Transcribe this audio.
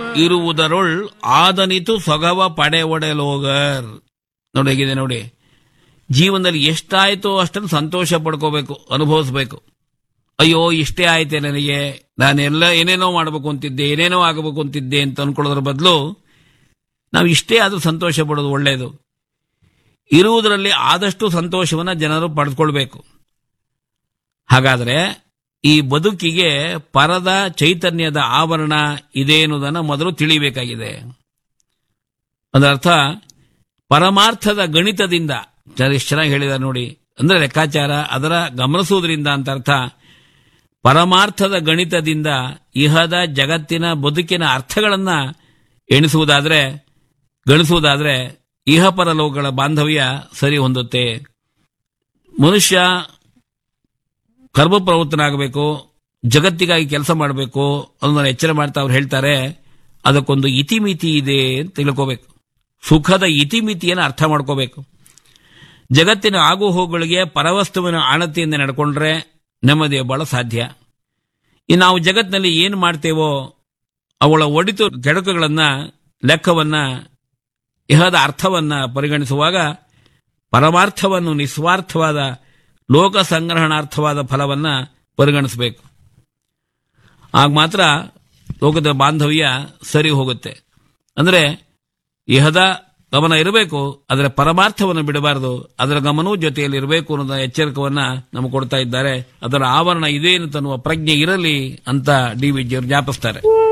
ಇರುವುದರೊಳ್ ಆದನಿತು ಸೊಗವ ಪಡೆ ಒಡೆಲೋಗರ್ ನೋಡಿ ಹೇಗಿದೆ ನೋಡಿ ಜೀವನದಲ್ಲಿ ಎಷ್ಟಾಯ್ತೋ ಅಷ್ಟನ್ನು ಸಂತೋಷ ಪಡ್ಕೋಬೇಕು ಅನುಭವಿಸ್ಬೇಕು ಅಯ್ಯೋ ಇಷ್ಟೇ ಆಯ್ತೆ ನನಗೆ ನಾನೆಲ್ಲ ಏನೇನೋ ಮಾಡಬೇಕು ಅಂತಿದ್ದೆ ಏನೇನೋ ಆಗಬೇಕು ಅಂತಿದ್ದೆ ಅಂತ ಅನ್ಕೊಳ್ಳೋದ್ರ ಬದಲು ನಾವು ಇಷ್ಟೇ ಆದ್ರೂ ಸಂತೋಷ ಪಡೋದು ಒಳ್ಳೆಯದು ಇರುವುದರಲ್ಲಿ ಆದಷ್ಟು ಸಂತೋಷವನ್ನ ಜನರು ಪಡೆದುಕೊಳ್ಬೇಕು ಹಾಗಾದ್ರೆ ಈ ಬದುಕಿಗೆ ಪರದ ಚೈತನ್ಯದ ಆವರಣ ಇದೆ ಎನ್ನುವುದನ್ನು ಮೊದಲು ತಿಳಿಬೇಕಾಗಿದೆ ಅದರರ್ಥ ಪರಮಾರ್ಥದ ಗಣಿತದಿಂದ ಎಷ್ಟು ಚೆನ್ನಾಗಿ ಹೇಳಿದ್ದಾರೆ ನೋಡಿ ಅಂದ್ರೆ ಲೆಕ್ಕಾಚಾರ ಅದರ ಗಮನಿಸುವುದರಿಂದ ಅಂತ ಅರ್ಥ ಪರಮಾರ್ಥದ ಗಣಿತದಿಂದ ಇಹದ ಜಗತ್ತಿನ ಬದುಕಿನ ಅರ್ಥಗಳನ್ನ ಎಣಿಸುವುದಾದ್ರೆ ಗಣಿಸುವುದಾದ್ರೆ ಇಹಪರ ಲೋಕಗಳ ಬಾಂಧವ್ಯ ಸರಿ ಹೊಂದುತ್ತೆ ಮನುಷ್ಯ ಕರ್ಮಪ್ರವೃತ್ತನಾಗಬೇಕು ಜಗತ್ತಿಗಾಗಿ ಕೆಲಸ ಮಾಡಬೇಕು ಅನ್ನೋದನ್ನ ಎಚ್ಚರ ಮಾಡ್ತಾ ಅವ್ರು ಹೇಳ್ತಾರೆ ಅದಕ್ಕೊಂದು ಇತಿಮಿತಿ ಇದೆ ಅಂತ ತಿಳ್ಕೋಬೇಕು ಸುಖದ ಇತಿಮಿತಿಯನ್ನು ಅರ್ಥ ಮಾಡ್ಕೋಬೇಕು ಜಗತ್ತಿನ ಆಗು ಹೋಗುಗಳಿಗೆ ಪರವಸ್ತುವಿನ ಆಣತಿಯಿಂದ ನಡ್ಕೊಂಡ್ರೆ ನೆಮ್ಮದಿ ಬಹಳ ಸಾಧ್ಯ ಇನ್ನು ನಾವು ಜಗತ್ತಿನಲ್ಲಿ ಏನು ಮಾಡ್ತೇವೋ ಅವಳ ಒಡಿತು ಕೆಡಕುಗಳನ್ನ ಲೆಕ್ಕವನ್ನ ಇಹದ ಅರ್ಥವನ್ನ ಪರಿಗಣಿಸುವಾಗ ಪರಮಾರ್ಥವನ್ನು ನಿಸ್ವಾರ್ಥವಾದ ಲೋಕ ಸಂಗ್ರಹಣಾರ್ಥವಾದ ಫಲವನ್ನ ಪರಿಗಣಿಸಬೇಕು ಆಗ ಮಾತ್ರ ಲೋಕದ ಬಾಂಧವ್ಯ ಸರಿ ಹೋಗುತ್ತೆ ಅಂದ್ರೆ ಇಹದ ಗಮನ ಇರಬೇಕು ಅದರ ಪರಮಾರ್ಥವನ್ನು ಬಿಡಬಾರದು ಅದರ ಗಮನವೂ ಜೊತೆಯಲ್ಲಿ ಇರಬೇಕು ಅನ್ನೋದ ಎಚ್ಚರಿಕವನ್ನ ನಮಗೆ ಕೊಡ್ತಾ ಇದ್ದಾರೆ ಅದರ ಆವರಣ ಇದೇನು ತನ್ನುವ ಪ್ರಜ್ಞೆ ಇರಲಿ ಅಂತ ಡಿ ವಿಜಿಯವರು ಜ್ಞಾಪಿಸ್ತಾರೆ